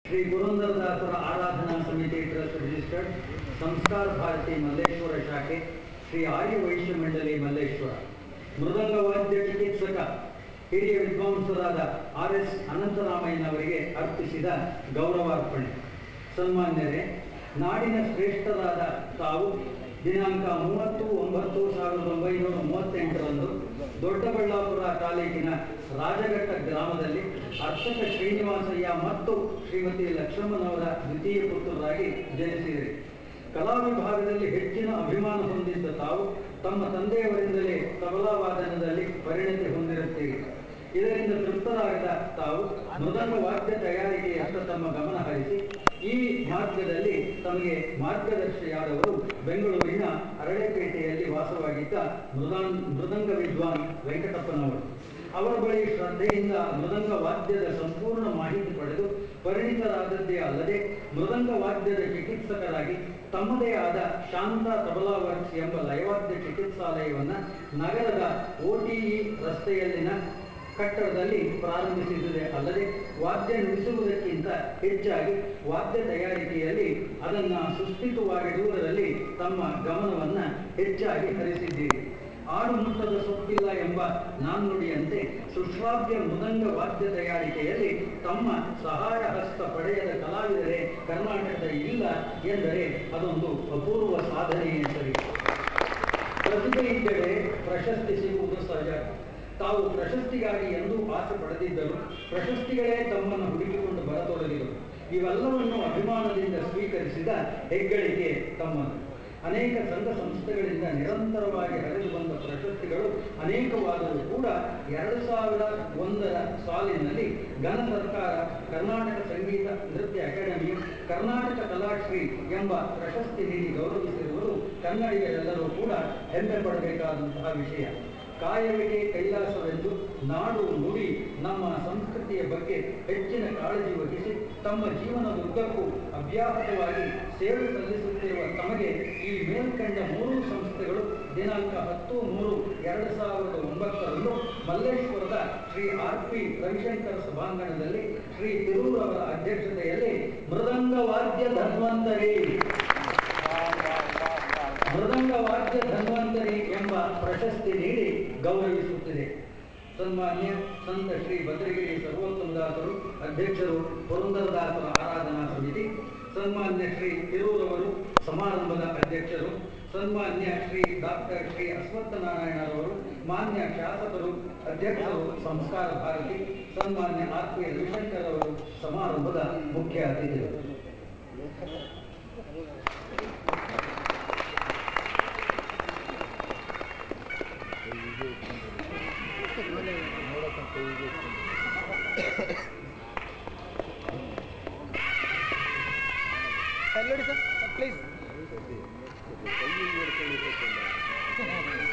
ಶ್ರೀ ಪುರಂದರದಾಸರ ಆರಾಧನಾ ಸಮಿತಿ trust registered ಸಂಸ್ಕಾರ ಭಾರತಿ ಮಲ್ಲೇಶ್ವರ ಶಾಖೆ ಶ್ರೀ ಆರ್ಯ ವೈಶ್ಯ ಮಂಡಳಿ ಮಲ್ಲೇಶ್ವರ ಮೃದಂಗ ವಾದ್ಯ ಚಿಕಿತ್ಸಕ ಹಿರಿಯ ವಿದ್ವಾಂಸರಾದ ಆರ್ ಎಸ್ ಅನಂತರಾಮಯ್ಯನವರಿಗೆ ಅರ್ಪಿಸಿದ ಗೌರವಾರ್ಪಣೆ ಸನ್ಮಾನ್ಯರೇ ನಾಡಿನ ಶ್ರೇಷ್ಠರಾದ ತಾವು ದಿನಾಂಕ ಮೂವತ್ತು ಒಂಬತ್ತು ಸಾವಿರದ ಒಂಬೈನೂರ ಮೂವತ್ತೆಂಟರಂದು ದೊಡ್ಡಬಳ್ಳಾಪುರ ತಾಲೂಕಿನ ರಾಜಘಟ್ಟ ಗ್ರಾಮದಲ್ಲಿ ಅರ್ಚಕ ಶ್ರೀನಿವಾಸಯ್ಯ ಮತ್ತು ಶ್ರೀಮತಿ ಲಕ್ಷ್ಮಮ್ಮನವರ ದ್ವಿತೀಯ ಪುತ್ರರಾಗಿ ಜನಿಸಿದರು ಕಲಾ ವಿಭಾಗದಲ್ಲಿ ಹೆಚ್ಚಿನ ಅಭಿಮಾನ ಹೊಂದಿದ್ದ ತಾವು ತಮ್ಮ ತಂದೆಯವರಿಂದಲೇ ತಬಲಾ ವಾದನದಲ್ಲಿ ಪರಿಣತಿ ಹೊಂದಿರುತ್ತೀರಿ ಇದರಿಂದ ತೃಪ್ತರಾಗದ ತಾವು ಮೃದಂಗ ವಾದ್ಯ ತಯಾರಿಕೆಯತ್ತ ತಮ್ಮ ಗಮನ ಹರಿಸಿ ಈ ಮಾರ್ಗದಲ್ಲಿ ತಮಗೆ ಮಾರ್ಗದರ್ಶಿಯಾದವರು ಬೆಂಗಳೂರಿನ ಅರಳೆಪೇಟೆಯಲ್ಲಿ ವಾಸವಾಗಿದ್ದ ಮೃದಾನ್ ಮೃದಂಗ ವಿದ್ವಾನ್ ವೆಂಕಟಪ್ಪನವರು ಅವರ ಬಳಿ ಶ್ರದ್ಧೆಯಿಂದ ಮೃದಂಗ ವಾದ್ಯದ ಸಂಪೂರ್ಣ ಮಾಹಿತಿ ಪಡೆದು ಪರಿಣಿತರಾದದ್ದೇ ಅಲ್ಲದೆ ಮೃದಂಗ ವಾದ್ಯದ ಚಿಕಿತ್ಸಕರಾಗಿ ತಮ್ಮದೇ ಆದ ಶಾಂತ ತಬಲಾ ವರ್ಕ್ಸ್ ಎಂಬ ಲಯವಾದ್ಯ ಚಿಕಿತ್ಸಾಲಯವನ್ನು ನಗರದ ಓಟಿಇ ರಸ್ತೆಯಲ್ಲಿನ ಕಟ್ಟಡದಲ್ಲಿ ಪ್ರಾರಂಭಿಸಿದುದೇ ಅಲ್ಲದೆ ವಾದ್ಯ ನುಡಿಸುವುದಕ್ಕಿಂತ ಹೆಚ್ಚಾಗಿ ವಾದ್ಯ ತಯಾರಿಕೆಯಲ್ಲಿ ಅದನ್ನು ಸುಸ್ಥಿತವಾಗಿಡುವುದರಲ್ಲಿ ತಮ್ಮ ಗಮನವನ್ನು ಹೆಚ್ಚಾಗಿ ಹರಿಸಿದ್ದೀರಿ ಆಡು ಮುಟ್ಟದ ಸೊಪ್ಪಿಲ್ಲ ಎಂಬ ನಾಣ್ಣುಡಿಯಂತೆ ಸುಶ್ರಾವ್ಯ ಮೃದಂಗ ವಾದ್ಯ ತಯಾರಿಕೆಯಲ್ಲಿ ತಮ್ಮ ಸಹಾಯ ಹಸ್ತ ಪಡೆಯದ ಕಲಾವಿದರೇ ಕರ್ನಾಟಕದ ಇಲ್ಲ ಎಂದರೆ ಅದೊಂದು ಅಪೂರ್ವ ಸಾಧನೆಯೇ ಸರಿ ಪ್ರತಿಭೆ ಇದ್ದರೆ ಪ್ರಶಸ್ತಿ ಸಿಗುವುದು ಸಹಜ ತಾವು ಪ್ರಶಸ್ತಿಗಾಗಿ ಎಂದೂ ಆಸೆ ಪಡೆದಿದ್ದರು ಪ್ರಶಸ್ತಿಗಳೇ ತಮ್ಮನ್ನು ಹುಡುಕಿಕೊಂಡು ಬರತೊಡಗಿದರು ಇವೆಲ್ಲವನ್ನು ಅಭಿಮಾನದಿಂದ ಸ್ವೀಕರಿಸಿದ ಹೆಗ್ಗಳಿಕೆ ತಮ್ಮದು ಅನೇಕ ಸಂಘ ಸಂಸ್ಥೆಗಳಿಂದ ನಿರಂತರವಾಗಿ ಹರಿದು ಬಂದ ಪ್ರಶಸ್ತಿಗಳು ಅನೇಕವಾದರೂ ಕೂಡ ಎರಡು ಸಾವಿರ ಒಂದರ ಸಾಲಿನಲ್ಲಿ ಘನ ಸರ್ಕಾರ ಕರ್ನಾಟಕ ಸಂಗೀತ ನೃತ್ಯ ಅಕಾಡೆಮಿ ಕರ್ನಾಟಕ ಕಲಾಶ್ರೀ ಎಂಬ ಪ್ರಶಸ್ತಿ ನೀಡಿ ಗೌರವಿಸಿರುವುದು ಕನ್ನಡಿಗರೆಲ್ಲರೂ ಕೂಡ ಹೆಮ್ಮೆ ಪಡಬೇಕಾದಂತಹ ವಿಷಯ ಕಾಯವಿಗೆ ಕೈಲಾಸವೆಂದು ನಾಡು ನುಡಿ ನಮ್ಮ ಸಂಸ್ಕೃತಿಯ ಬಗ್ಗೆ ಹೆಚ್ಚಿನ ಕಾಳಜಿ ವಹಿಸಿ ತಮ್ಮ ಜೀವನದುದ್ದಕ್ಕೂ ಅವ್ಯಾಹತವಾಗಿ ಸೇವೆ ಸಲ್ಲಿಸುತ್ತಿರುವ ತಮಗೆ ಈ ಮೇಲ್ಕಂಡ ಮೂರು ಸಂಸ್ಥೆಗಳು ದಿನಾಂಕ ಹತ್ತು ಮೂರು ಎರಡು ಸಾವಿರದ ಒಂಬತ್ತರಂದು ಮಲ್ಲೇಶ್ವರದ ಶ್ರೀ ಆರ್ ಪಿ ರವಿಶಂಕರ ಸಭಾಂಗಣದಲ್ಲಿ ಶ್ರೀ ತಿರೂರವರ ಅಧ್ಯಕ್ಷತೆಯಲ್ಲಿ ಮೃದಂಗ ವಾದ್ಯ ಧನ್ವಂತರಿ ಮೃದಂಗ ವಾದ್ಯ ಧನ್ವಂತರಿ ಎಂಬ ಪ್ರಶಸ್ತಿ ನೀಡಿ ಗೌರವಿಸುತ್ತಿದೆ ಸನ್ಮಾನ್ಯ ಸಂತ ಶ್ರೀ ಭದ್ರಗಿರಿ ಸರ್ವೋತ್ತಮದಾಸರು ಅಧ್ಯಕ್ಷರು ಪುರಂದರದಾಸರ ಆರಾಧನಾ ಸಮಿತಿ ಸನ್ಮಾನ್ಯ ಶ್ರೀ ತಿರೂರವರು ಸಮಾರಂಭದ ಅಧ್ಯಕ್ಷರು ಸನ್ಮಾನ್ಯ ಶ್ರೀ ಡಾಕ್ಟರ್ ಶ್ರೀ ಅಶ್ವತ್ಥನಾರಾಯಣರವರು ಮಾನ್ಯ ಶಾಸಕರು ಅಧ್ಯಕ್ಷರು ಸಂಸ್ಕಾರ ಭಾರತಿ ಸನ್ಮಾನ್ಯ ಆರ್ ಪಿ ರವಿಶಂಕರ್ ಅವರು ಸಮಾರಂಭದ ಮುಖ್ಯ ಅತಿಥಿಗಳು ಸರ್ ನೋಡಿ ಸರ್ ಪ್ಲೀಸ್